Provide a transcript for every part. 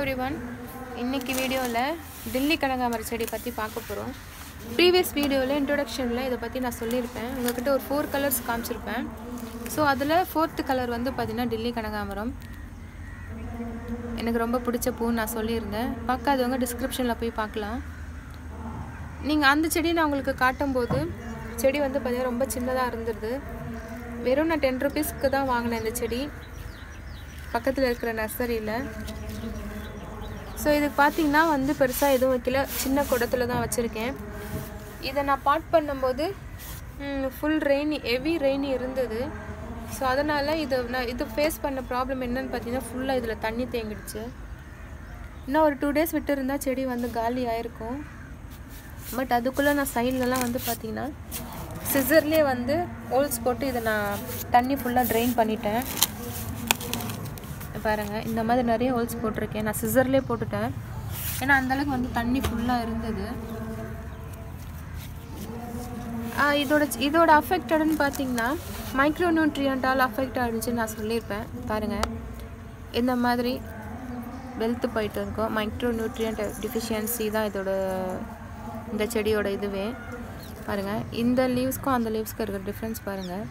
every one இன்னைக்கு வீடியோவில் டில்லி கனகாமர செடி பற்றி பார்க்க போகிறோம் ப்ரீவியஸ் வீடியோவில் இன்ட்ரொடக்ஷனில் இதை பற்றி நான் சொல்லியிருப்பேன் உங்ககிட்ட ஒரு ஃபோர் கலர்ஸ் காமிச்சிருப்பேன் ஸோ அதில் ஃபோர்த்து கலர் வந்து பார்த்திங்கன்னா டில்லி கனகாமரம் எனக்கு ரொம்ப பிடிச்ச பூன்னு நான் சொல்லியிருந்தேன் பார்க்காதவங்க டிஸ்கிரிப்ஷனில் போய் பார்க்கலாம் நீங்கள் அந்த செடியை நான் உங்களுக்கு காட்டும்போது செடி வந்து பார்த்திங்கன்னா ரொம்ப சின்னதாக இருந்துருது வெறும் நான் டென் ருபீஸ்க்கு தான் வாங்கினேன் இந்த செடி பக்கத்தில் இருக்கிற நர்சரியில் ஸோ இதுக்கு பார்த்தீங்கன்னா வந்து பெருசாக எதுவும் வைக்கல சின்ன குடத்துல தான் வச்சுருக்கேன் இதை நான் பாட் பண்ணும்போது ஃபுல் ரெய்னி ஹெவி ரெய்னி இருந்தது ஸோ அதனால் இது நான் இது ஃபேஸ் பண்ண ப்ராப்ளம் என்னன்னு பார்த்தீங்கன்னா ஃபுல்லாக இதில் தண்ணி தேங்கிடுச்சு இன்னும் ஒரு டூ டேஸ் விட்டு இருந்தால் செடி வந்து காலி ஆயிருக்கும் பட் அதுக்குள்ளே நான் சைட்லலாம் வந்து பார்த்தீங்கன்னா சிசர்லேயே வந்து ஹோல்ஸ் போட்டு இதை நான் தண்ணி ஃபுல்லாக ட்ரெயின் பண்ணிட்டேன் பாருங்கள் இந்த மாதிரி நிறைய ஹோல்ஸ் போட்டிருக்கேன் நான் சிசர்லேயே போட்டுட்டேன் ஏன்னா அந்தளவுக்கு வந்து தண்ணி ஃபுல்லாக இருந்தது இதோட இதோட அஃபெக்டடுன்னு பார்த்தீங்கன்னா மைக்ரோ நியூட்ரியண்டால் அஃபெக்ட் ஆகிடுச்சுன்னு நான் சொல்லியிருப்பேன் பாருங்கள் இந்த மாதிரி வெல்த்து போயிட்டு இருக்கும் மைக்ரோ நியூட்ரியன்ட் டிஃபிஷியன்சி தான் இதோட இந்த செடியோட இதுவே பாருங்கள் இந்த லீவ்ஸ்க்கும் அந்த லீவ்ஸ்க்கும் இருக்கிற டிஃப்ரென்ஸ் பாருங்கள்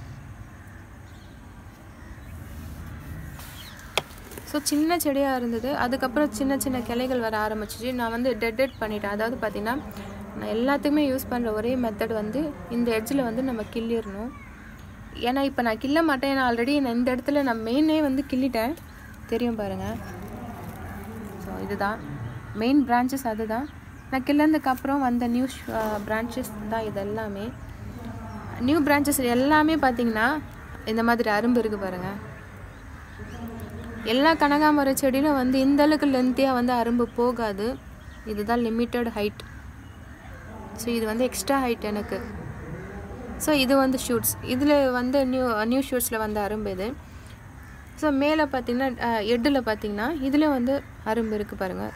ஸோ சின்ன செடியாக இருந்தது அதுக்கப்புறம் சின்ன சின்ன கிளைகள் வர ஆரம்பிச்சிச்சு நான் வந்து டெட் பண்ணிட்டேன் அதாவது பார்த்திங்கன்னா நான் எல்லாத்துக்குமே யூஸ் பண்ணுற ஒரே மெத்தட் வந்து இந்த எட்ஜில் வந்து நம்ம கிள்ளிடணும் ஏன்னா இப்போ நான் கிள்ள மாட்டேன் ஏன்னா ஆல்ரெடி நான் இந்த இடத்துல நான் மெயினே வந்து கிள்ளிட்டேன் தெரியும் பாருங்கள் ஸோ இதுதான் மெயின் பிரான்ச்சஸ் அதுதான் நான் கிள்ளந்ததுக்கப்புறம் வந்த நியூ பிரான்ச்சஸ் தான் இது எல்லாமே நியூ பிரான்ச்சஸ் எல்லாமே பார்த்திங்கன்னா இந்த மாதிரி அரும்பு இருக்குது பாருங்கள் எல்லா கனகாமர செடியிலும் வந்து இந்த அளவுக்கு லென்த்தியாக வந்து அரும்பு போகாது இதுதான் லிமிட்டட் ஹைட் ஸோ இது வந்து எக்ஸ்ட்ரா ஹைட் எனக்கு ஸோ இது வந்து ஷூட்ஸ் இதில் வந்து நியூ நியூ ஷூட்ஸில் வந்து அரும்பு இது ஸோ மேலே பார்த்தீங்கன்னா எட்டில் பார்த்தீங்கன்னா இதுலேயும் வந்து அரும்பு இருக்குது பாருங்கள்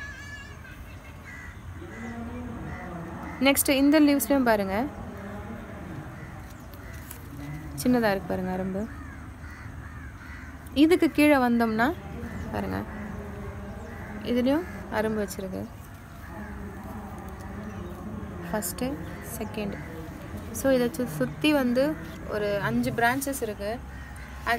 நெக்ஸ்ட் இந்த லீவ்ஸ்லேயும் பாருங்கள் சின்னதாக இருக்குது பாருங்கள் அரும்பு இதுக்கு கீழே வந்தோம்னா பாருங்கள் இதுலேயும் அரும்பு வச்சுருக்கு ஃபஸ்ட்டு செகண்ட் ஸோ இதை சு சுற்றி வந்து ஒரு அஞ்சு பிரான்ச்சஸ் இருக்குது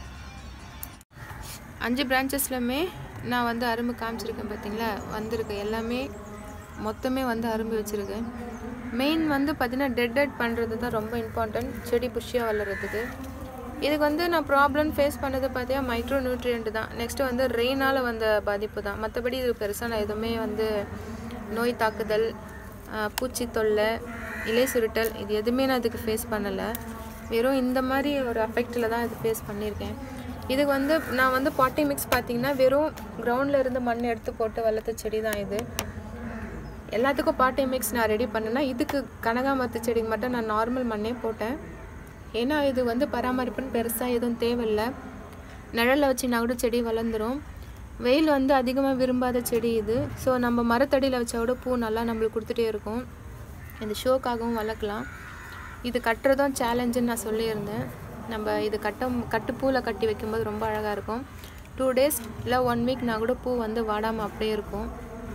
அஞ்சு பிரான்ச்சஸ்லையுமே நான் வந்து அரும்பு காமிச்சிருக்கேன் பார்த்தீங்களா வந்திருக்கு எல்லாமே மொத்தமே வந்து அரும்பு வச்சுருக்கு மெயின் வந்து பார்த்திங்கன்னா டெட் டெட் பண்ணுறது தான் ரொம்ப இம்பார்ட்டன்ட் செடி புஷியாக வளர்கிறதுக்கு இதுக்கு வந்து நான் ப்ராப்ளம் ஃபேஸ் பண்ணது பார்த்தீங்கன்னா மைக்ரோ நியூட்ரியன்ட் தான் நெக்ஸ்ட்டு வந்து ரெயினால் வந்த பாதிப்பு தான் மற்றபடி இது பெருசாக நான் எதுவுமே வந்து நோய் தாக்குதல் பூச்சி தொல்லை இலை சுருட்டல் இது எதுவுமே நான் இதுக்கு ஃபேஸ் பண்ணலை வெறும் இந்த மாதிரி ஒரு அஃபெக்டில் தான் இது ஃபேஸ் பண்ணியிருக்கேன் இதுக்கு வந்து நான் வந்து பாட்டி மிக்ஸ் பார்த்தீங்கன்னா வெறும் கிரவுண்டில் இருந்து மண் எடுத்து போட்டு வளர்த்த செடி தான் இது எல்லாத்துக்கும் பாட்டி மிக்ஸ் நான் ரெடி பண்ணேன்னா இதுக்கு கனகாமரத்து செடிக்கு மட்டும் நான் நார்மல் மண்ணே போட்டேன் ஏன்னா இது வந்து பராமரிப்புன்னு பெருசாக எதுவும் தேவையில்லை நிழலில் வச்சுனா கூட செடி வளர்ந்துடும் வெயில் வந்து அதிகமாக விரும்பாத செடி இது ஸோ நம்ம மரத்தடியில் வச்சா கூட பூ நல்லா நம்மளுக்கு கொடுத்துட்டே இருக்கும் இந்த ஷோக்காகவும் வளர்க்கலாம் இது கட்டுறதும் சேலஞ்சுன்னு நான் சொல்லியிருந்தேன் நம்ம இது கட்ட கட்டு பூவில் கட்டி வைக்கும்போது ரொம்ப அழகாக இருக்கும் டூ டேஸ் இல்லை ஒன் வீக்னா கூட பூ வந்து வாடாமல் அப்படியே இருக்கும்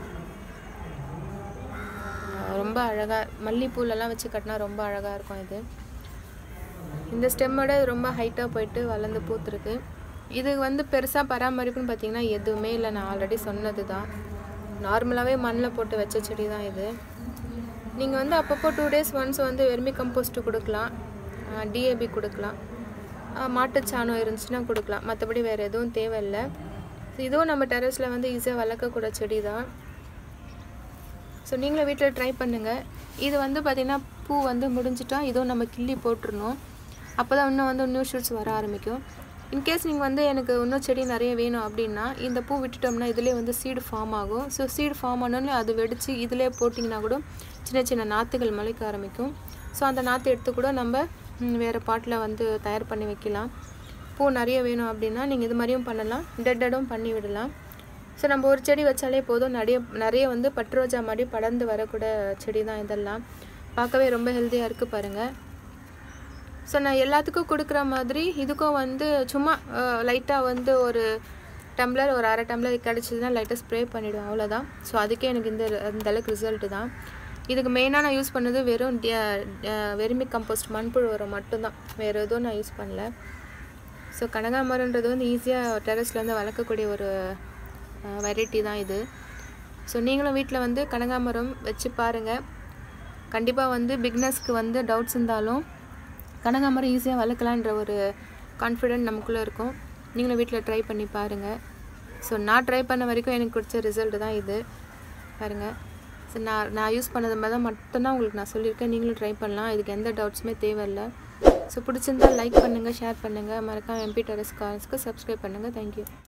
ரொம்ப அழகாக மல்லிப்பூலெல்லாம் வச்சு கட்டினா ரொம்ப அழகாக இருக்கும் இது இந்த ஸ்டெம்மோட ரொம்ப ஹைட்டாக போயிட்டு வளர்ந்து பூத்துருக்கு இது வந்து பெருசாக பராமரிப்புன்னு பார்த்தீங்கன்னா எதுவுமே இல்லை நான் ஆல்ரெடி சொன்னது தான் நார்மலாகவே மண்ணில் போட்டு வச்ச செடி தான் இது நீங்கள் வந்து அப்பப்போ டூ டேஸ் ஒன்ஸ் வந்து வெர்மி கம்போஸ்ட்டு கொடுக்கலாம் டிஏபி கொடுக்கலாம் மாட்டுச்சாணம் இருந்துச்சுன்னா கொடுக்கலாம் மற்றபடி வேறு எதுவும் தேவையில்லை இதுவும் நம்ம டெரஸில் வந்து ஈஸியாக வளர்க்கக்கூட செடி தான் ஸோ நீங்களும் வீட்டில் ட்ரை பண்ணுங்கள் இது வந்து பார்த்திங்கன்னா பூ வந்து முடிஞ்சிட்டா இதுவும் நம்ம கிள்ளி போட்டுருணும் அப்போ தான் இன்னும் வந்து நியூ ஷூட்ஸ் வர ஆரம்பிக்கும் இன்கேஸ் நீங்கள் வந்து எனக்கு இன்னும் செடி நிறைய வேணும் அப்படின்னா இந்த பூ விட்டுட்டோம்னா இதிலே வந்து சீடு ஃபார்ம் ஆகும் ஸோ சீடு ஃபார்ம் ஆனோடனே அது வெடித்து இதிலே போட்டிங்கன்னா கூட சின்ன சின்ன நாற்றுகள் முளைக்க ஆரம்பிக்கும் ஸோ அந்த நாற்று எடுத்து கூட நம்ம வேறு பாட்டில் வந்து தயார் பண்ணி வைக்கலாம் பூ நிறைய வேணும் அப்படின்னா நீங்கள் இது மாதிரியும் பண்ணலாம் டெட்டடும் பண்ணி விடலாம் ஸோ நம்ம ஒரு செடி வச்சாலே போதும் நிறைய நிறைய வந்து பட்ரோஜா மாதிரி படர்ந்து வரக்கூட செடி தான் இதெல்லாம் பார்க்கவே ரொம்ப ஹெல்த்தியாக இருக்குது பாருங்கள் ஸோ நான் எல்லாத்துக்கும் கொடுக்குற மாதிரி இதுக்கும் வந்து சும்மா லைட்டாக வந்து ஒரு டம்ளர் ஒரு அரை டம்ளர் கிடச்சிதுன்னா லைட்டாக ஸ்ப்ரே பண்ணிவிடுவேன் அவ்வளோதான் ஸோ அதுக்கே எனக்கு இந்த அந்த அளவுக்கு ரிசல்ட்டு தான் இதுக்கு மெயினாக நான் யூஸ் பண்ணது வெறும் வெறுமி கம்போஸ்ட் மண்புழு உரம் மட்டும்தான் வேறு எதுவும் நான் யூஸ் பண்ணல ஸோ கனகாமரன்றது வந்து ஈஸியாக டெரஸில் வந்து வளர்க்கக்கூடிய ஒரு வெரைட்டி தான் இது ஸோ நீங்களும் வீட்டில் வந்து கனகாமரம் வச்சு பாருங்கள் கண்டிப்பாக வந்து பிக்னஸ்க்கு வந்து டவுட்ஸ் இருந்தாலும் கனகாமரம் ஈஸியாக வளர்க்கலான்ற ஒரு கான்ஃபிடென்ட் நமக்குள்ளே இருக்கும் நீங்களும் வீட்டில் ட்ரை பண்ணி பாருங்கள் ஸோ நான் ட்ரை பண்ண வரைக்கும் எனக்கு பிடிச்ச ரிசல்ட் தான் இது பாருங்கள் ஸோ நான் நான் யூஸ் பண்ணது மாதிரி தான் மட்டும்தான் உங்களுக்கு நான் சொல்லியிருக்கேன் நீங்களும் ட்ரை பண்ணலாம் இதுக்கு எந்த டவுட்ஸுமே தேவையில்லை ஸோ பிடிச்சிருந்தா லைக் பண்ணுங்கள் ஷேர் பண்ணுங்கள் மறக்காம எம்பி டெரஸ் கால்ஸ்க்கு சப்ஸ்கிரைப் பண்ணுங்கள் தேங்க்யூ